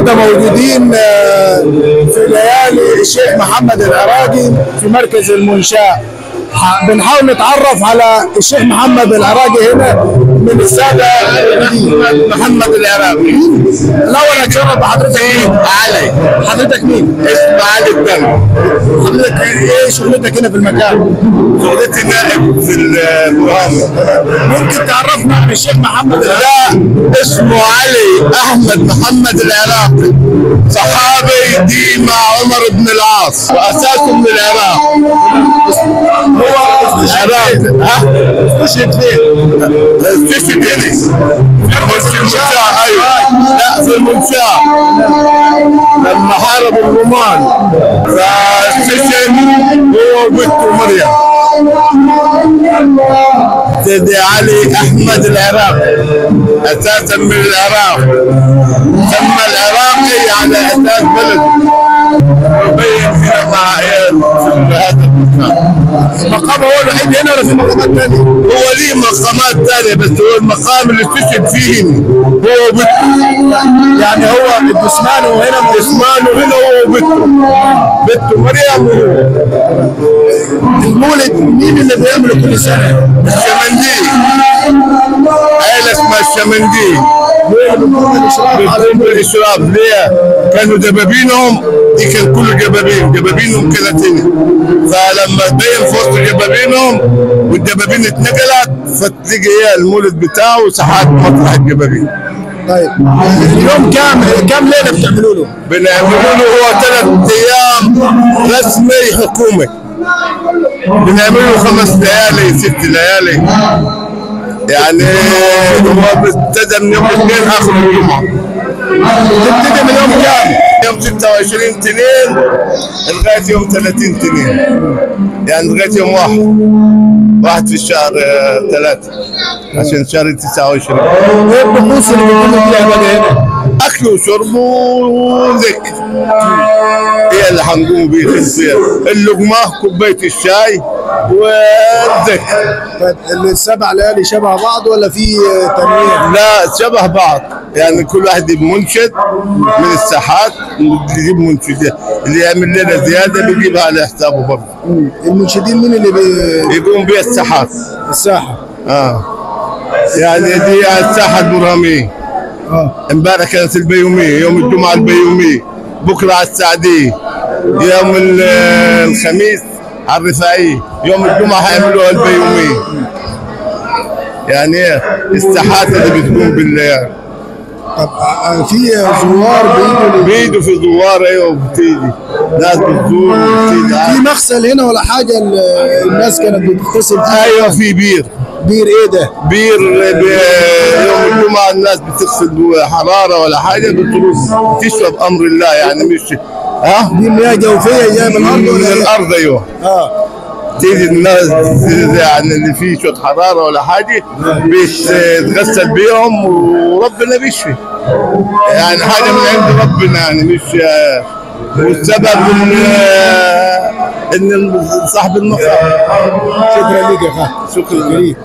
النهارده موجودين آه، في ليالي الشيخ محمد العراقي في مركز المنشاة ح- بنحاول نتعرف على الشيخ محمد العراقي هنا من السادة الموجودين. محمد العراقي الأول أتشرف بحضرتك مين؟ علي حضرتك مين؟ اسمه علي الدم حضرتك إيه شغلتك هنا في المكان؟ شغلتي نائب في البرامج ممكن تعرفنا عن الشيخ محمد العراقي؟ لا اسمه علي احمد محمد العراقي صحابي دي مع عمر بن العاص واساسه من العراق هو العراق ها استشهد فين؟ استشهد هنا في المنشاه ايوه لا في المنشاه لما حاربوا الرومان فاستشهد هو وبنته مريم سيدي علي احمد العراقي اساسا من العراق سمى العراقي على اساس بلد وبين فيها مع عيال في هذا المكان مقام هو الوحيد هنا ولا في مقامات ثانية؟ هو ليه مقامات ثانية بس هو المقام اللي استشهد فيه هو وبنته يعني هو الجسمان وهنا موجود. اسمانه هنا هو وبنته بنته مريم وهو المولد مين اللي بيعمله كل سنة؟ الشمندي عيلة اسمها الشمندي بيقوم بالإشراف على بيقوم بالاشراف ليه؟ كانوا دبابينهم دي كان كله جبابين جبابينهم كانت هنا فلما بين في وسط جبابينهم والدبابين اتنقلت فتلاقي هي المولد بتاعه ساحات مطرح الجبابين طيب اليوم كام كام ليلة بتعملوا له؟ بنعملوا له هو ثلاث ايام رسمي حكومي بنعمل له خمس ليالي ست ليالي يعني هو ابتدى من يوم الاثنين اخر الجمعه تبتدي من يوم كام؟ يوم 26 تنين لغايه يوم 30 تنين يعني لغايه يوم واحد واحد في الشهر آه، ثلاثة عشان شهر 29 ايه الطقوس اللي بيكونوا فيها بقى هنا؟ اكل وشرب وذكر هي اللي حنقوم بيه فيها اللقمه كوبايه الشاي والذكر طيب السبع ليالي شبه بعض ولا في تنويع؟ لا شبه بعض يعني كل واحد يجيب منشد من الساحات يجيب منشد اللي يعمل لنا زياده بيجيبها على حسابه برضه المنشدين مين اللي بي... يقوم بها الساحات الساحة؟ اه يعني دي على الساحه البرهاميه اه امبارح كانت البيوميه يوم الجمعه البيوميه بكره على السعديه يوم ال- الخميس على الرفاعيه يوم الجمعه هيعملوها البيوميه يعني إيه؟ الساحات اللي بتقوم بالليل طب آه، في زوار بيجوا بيجوا في دوار ايوه وبتيجي ناس بتزور وبتيجي في مغسل هنا ولا حاجة ال- الناس كانت بتغتسل فيه؟ ايوه في بير بير ايه ده؟ بير ب- يوم الجمعه الناس بتغسل حراره ولا حاجه بتروح تشرب امر الله يعني مش ها دي مياه جوفية جاية من الأرض من ولا إيه؟ الارض ايوه اه تيجي الناس يعني اللي فيه شويه حراره ولا حاجه بيتغسل بيهم وربنا بيشفي يعني حاجه من عند ربنا يعني مش والسبب ان ان صاحب المقام شكرا لك يا خالد شكرا كريم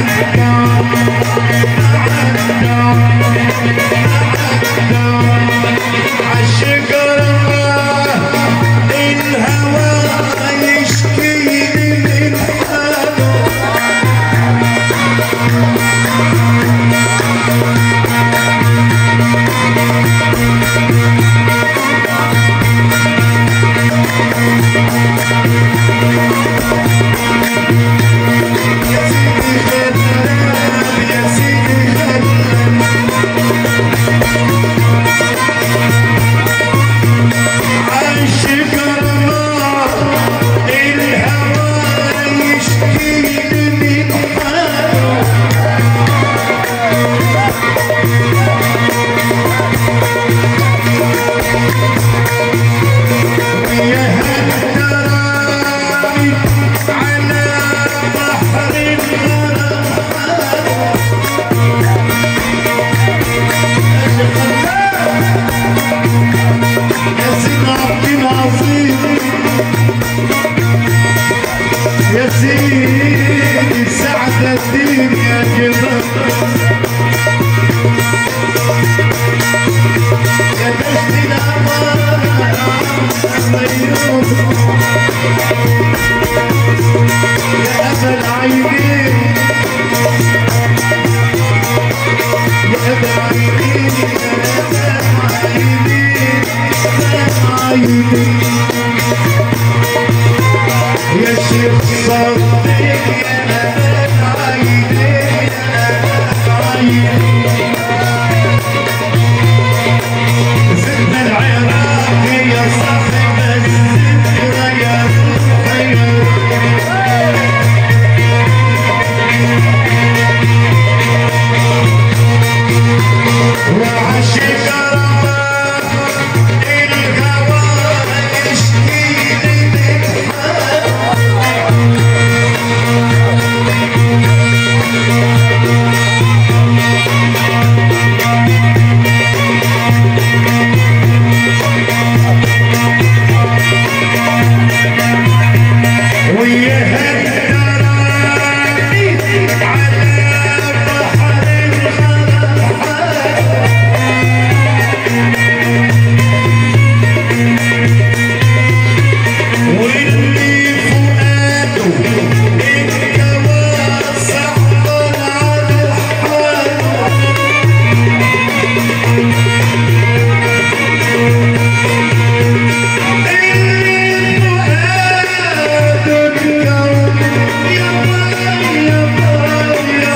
Yeah.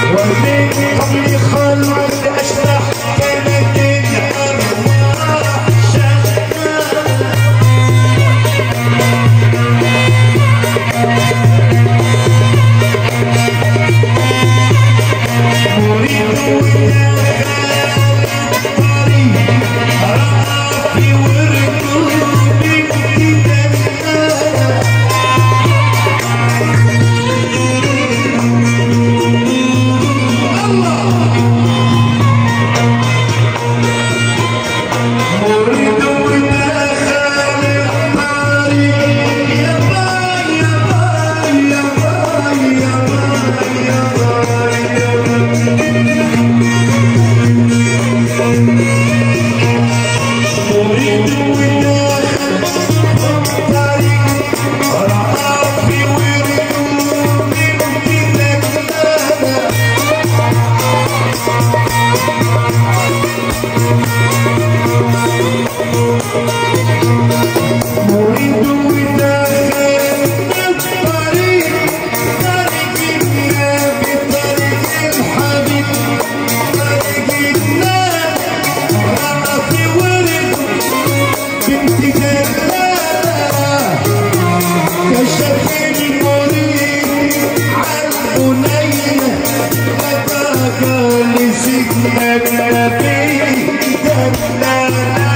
ومن خلق الأشباح كانت الأرواح شغالة أريد وياك طريق رأفي وركوبي تدلل أريد وداخل الطريق يا باي يا باي يا باي يا باي يا باي يا أريد وداخل الطريق رأفي وركوبي تدلل أريد وداخل الطريق طريق النبي طريق الحبيب طريق النبي رأفي ورد بنت جلالة كشف المريد عن بنية أتاك لسجن النبي دلالة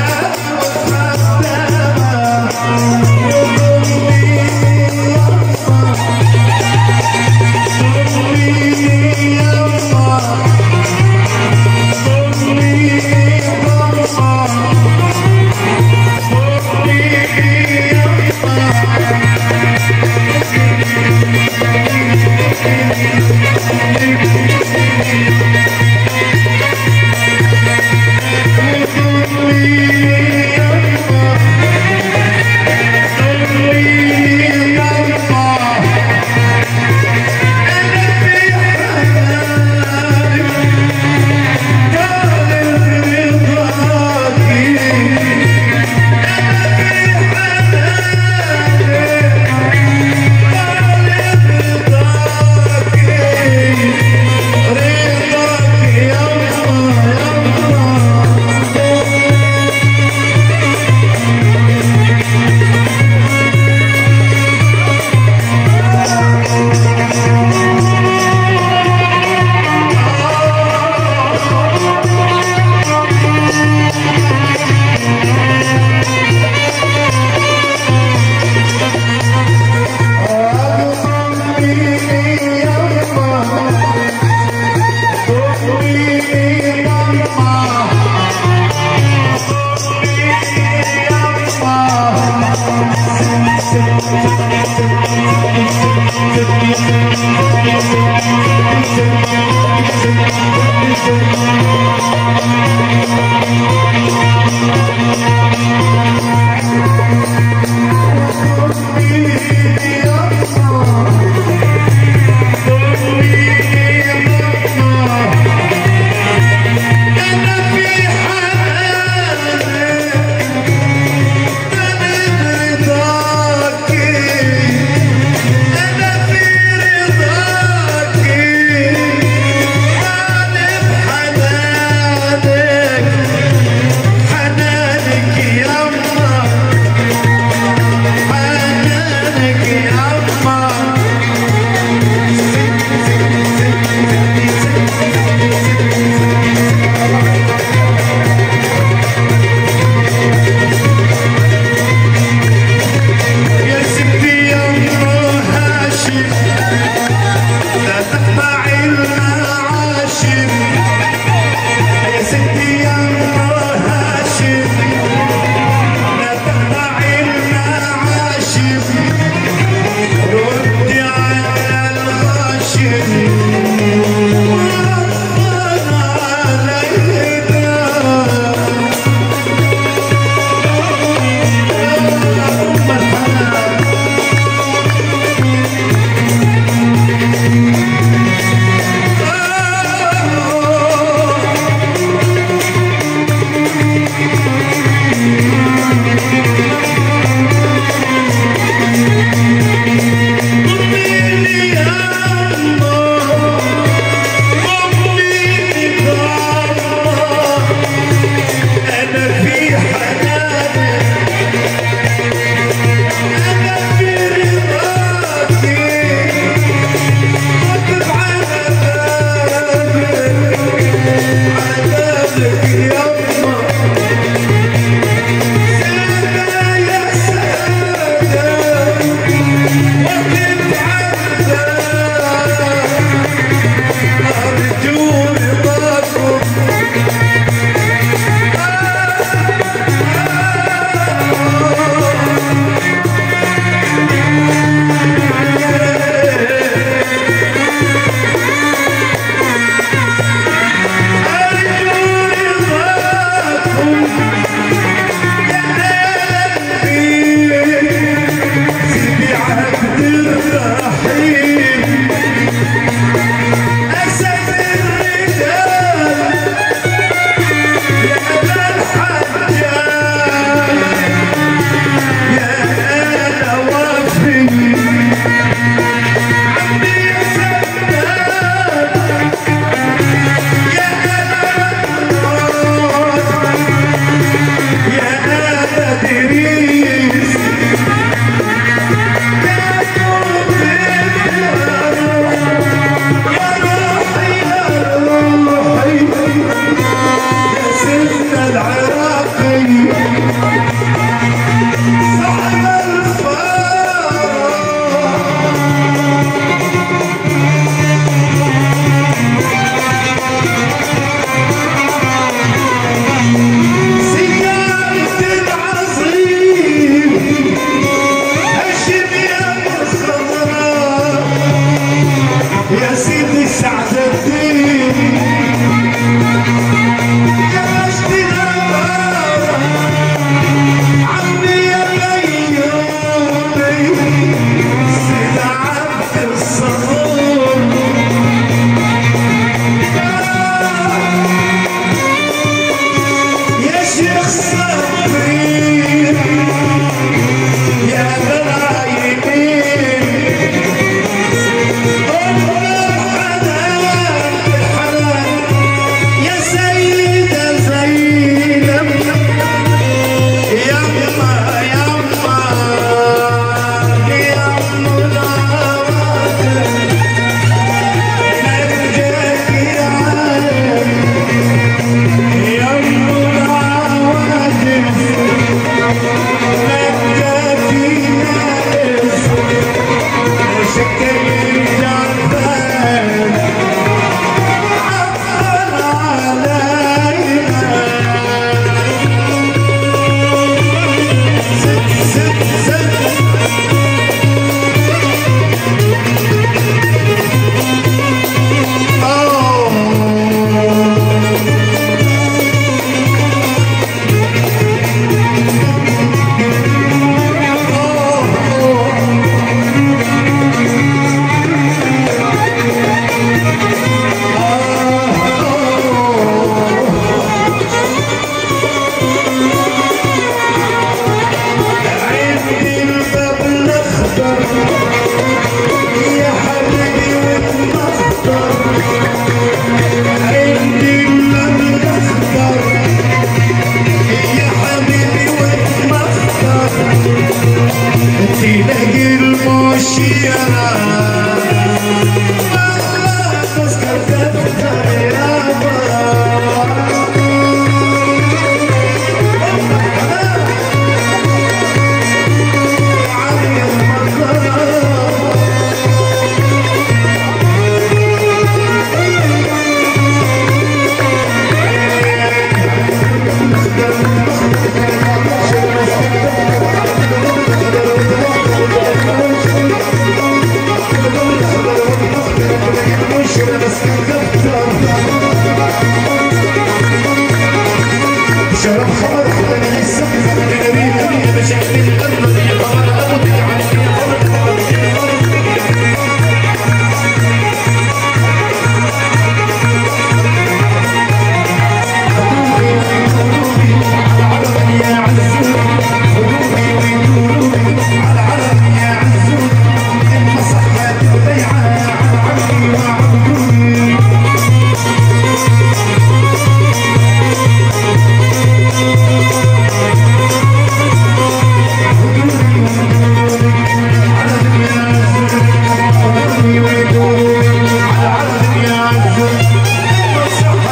أنا في رضاك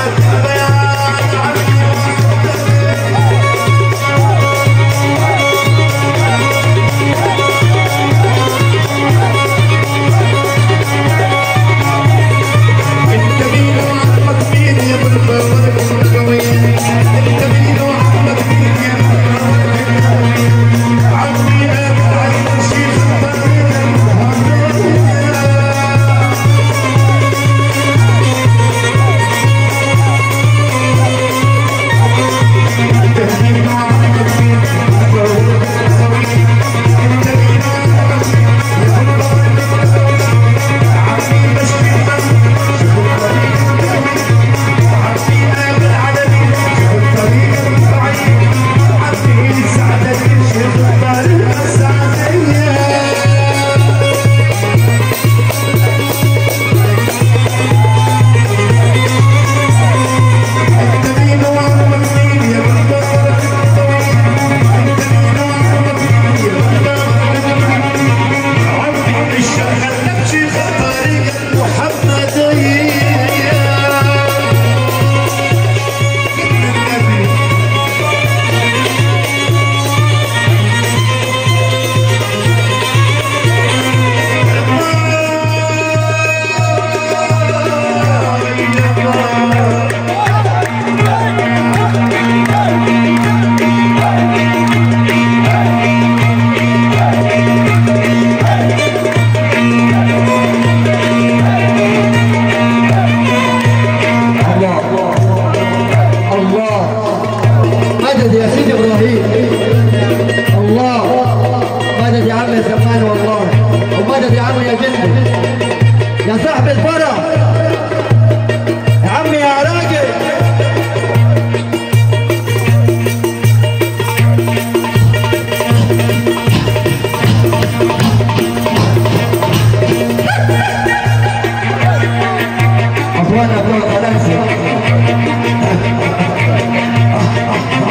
اخوانا بتوع فرنسا